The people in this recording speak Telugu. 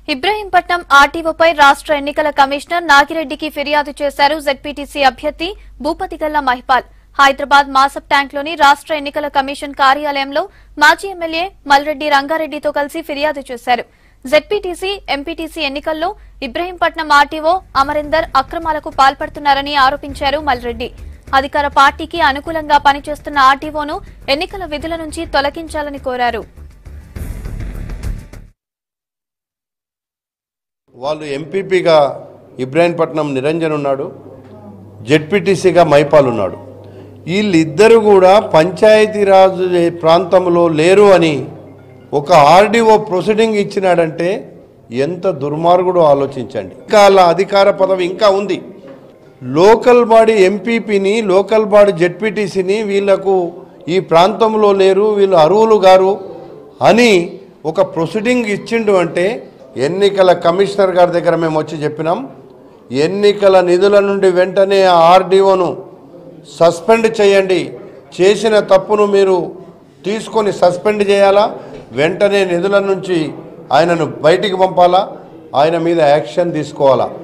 ఇబ్రహీంపట్నం ఆర్టీఓపై రాష్ట్ర ఎన్నికల కమిషనర్ నాగిరెడ్డికి ఫిర్యాదు చేశారు జెడ్పీటీసీ అభ్యర్థి భూపతిగల్ల మహిపాల్ హైదరాబాద్ మాసప్ ట్యాంక్లోని రాష్ట్ర ఎన్నికల కమిషన్ కార్యాలయంలో మాజీ ఎమ్మెల్యే మల్రెడ్డి రంగారెడ్డితో కలిసి ఫిర్యాదు చేశారు జెడ్పీటీసీ ఎంపీటీసీ ఎన్నికల్లో ఇబ్రహీంపట్నం ఆర్టీఓ అమరీందర్ అక్రమాలకు పాల్పడుతున్నారని ఆరోపించారు మల్రెడ్డి అధికార పార్టీకి అనుకూలంగా పనిచేస్తున్న ఆర్టీఓను ఎన్నికల విధుల నుంచి తొలగించాలని కోరారు వాళ్ళు ఎంపీపీగా ఇబ్రాహీంపట్నం నిరంజన్ ఉన్నాడు జెడ్పీటీసీగా మైపాల్ ఉన్నాడు వీళ్ళిద్దరు కూడా పంచాయతీరాజ్ ప్రాంతంలో లేరు అని ఒక ఆర్డీఓ ప్రొసీడింగ్ ఇచ్చినాడంటే ఎంత దుర్మార్గుడు ఆలోచించండి ఇంకా వాళ్ళ అధికార పదవి ఇంకా ఉంది లోకల్ బాడీ ఎంపీపీని లోకల్ బాడీ జెడ్పీటీసీని వీళ్లకు ఈ ప్రాంతంలో లేరు వీళ్ళు అరువులు గారు అని ఒక ప్రొసీడింగ్ ఇచ్చిండు అంటే ఎన్నికల కమిషనర్ గారి దగ్గర మేము వచ్చి చెప్పినాం ఎన్నికల నిధుల నుండి వెంటనే ఆ ఆర్డీఓను సస్పెండ్ చేయండి చేసిన తప్పును మీరు తీసుకొని సస్పెండ్ చేయాలా వెంటనే నిధుల నుంచి ఆయనను బయటికి పంపాలా ఆయన మీద యాక్షన్ తీసుకోవాలా